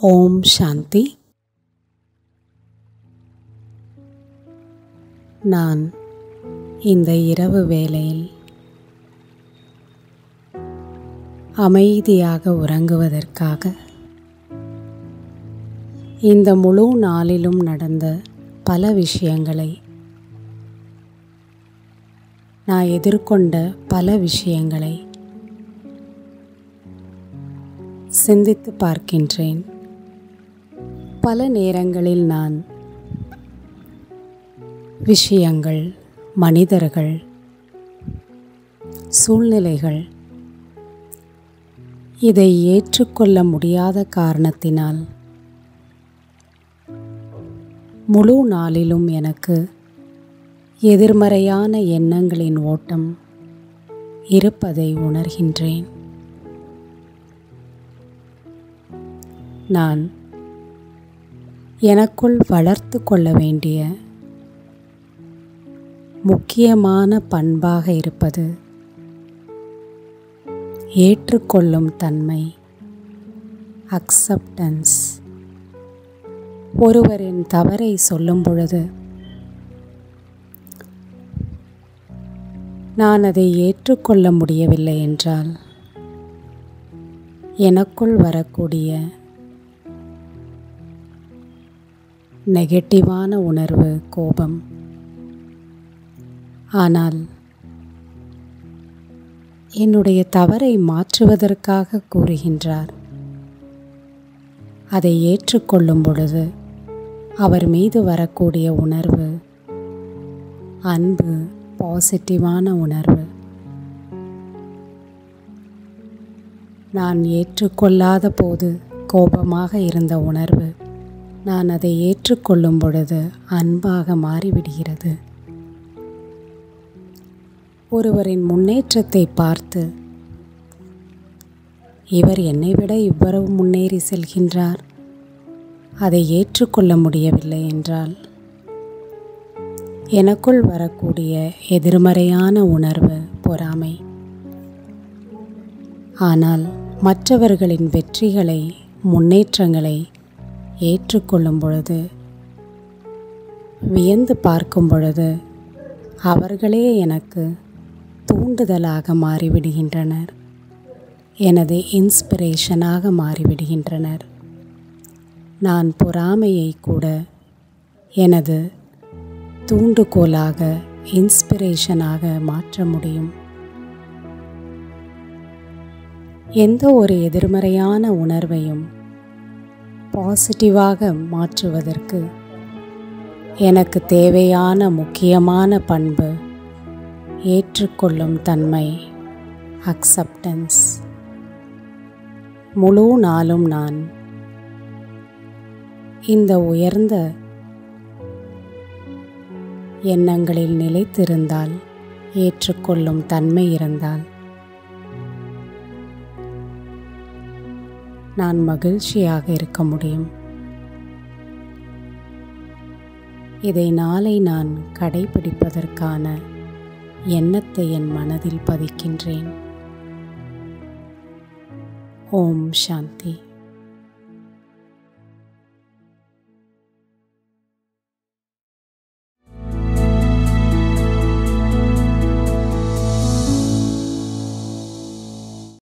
ஓம் சாந்தி நான் இந்த இரவு வேளையில் அமைதியாக உறங்குவதற்காக இந்த முழு நாளிலும் நடந்த பல விஷயங்களை நான் எதிர்கொண்ட பல விஷயங்களை சிந்தித்து பார்க்கின்றேன் பல நேரங்களில் நான் விஷயங்கள் மனிதர்கள் சூழ்நிலைகள் இதை ஏற்றுக்கொள்ள முடியாத காரணத்தினால் முழு நாளிலும் எனக்கு எதிர்மறையான எண்ணங்களின் ஓட்டம் இருப்பதை உணர்கின்றேன் நான் எனக்குள் வளர்த்து கொள்ள வேண்டிய முக்கியமான பண்பாக இருப்பது ஏற்றுக்கொள்ளும் தன்மை அக்செப்டன்ஸ் ஒருவரின் தவறை சொல்லும் பொழுது நான் அதை ஏற்றுக்கொள்ள முடியவில்லை என்றால் எனக்குள் வரக்கூடிய நெகட்டிவான உணர்வு கோபம் ஆனால் என்னுடைய தவறை மாற்றுவதற்காக கூறுகின்றார் அதை ஏற்றுக்கொள்ளும் பொழுது அவர் மீது வரக்கூடிய உணர்வு அன்பு பாசிட்டிவான உணர்வு நான் ஏற்றுக்கொள்ளாத போது கோபமாக இருந்த உணர்வு நான் அதை ஏற்றுக்கொள்ளும் பொழுது அன்பாக மாறிவிடுகிறது ஒருவரின் முன்னேற்றத்தை பார்த்து இவர் என்னை விட இவ்வளவு முன்னேறி செல்கின்றார் அதை ஏற்றுக்கொள்ள முடியவில்லை என்றால் எனக்குள் வரக்கூடிய எதிர்மறையான உணர்வு பொறாமை ஆனால் மற்றவர்களின் வெற்றிகளை முன்னேற்றங்களை ஏற்றுக்கொள்ளும் பொழுது வியந்து பார்க்கும் பொழுது அவர்களே எனக்கு தூண்டுதலாக மாறிவிடுகின்றனர் எனது இன்ஸ்பிரேஷனாக மாறிவிடுகின்றனர் நான் பொறாமையை கூட எனது தூண்டுகோலாக இன்ஸ்பிரேஷனாக மாற்ற முடியும் எந்த ஒரு எதிர்மறையான உணர்வையும் பாசிட்டிவாக மாற்றுவதற்கு எனக்கு தேவையான முக்கியமான பண்பு ஏற்றுக்கொள்ளும் தன்மை அக்செப்டன்ஸ் முழு நாளும் நான் இந்த உயர்ந்த எண்ணங்களில் நிலைத்திருந்தால் ஏற்றுக்கொள்ளும் தன்மை இருந்தால் நான் மகிழ்ச்சியாக இருக்க முடியும் இதை நாளை நான் கடைபிடிப்பதற்கான எண்ணத்தை என் மனதில் பதிக்கின்றேன் ஓம் சாந்தி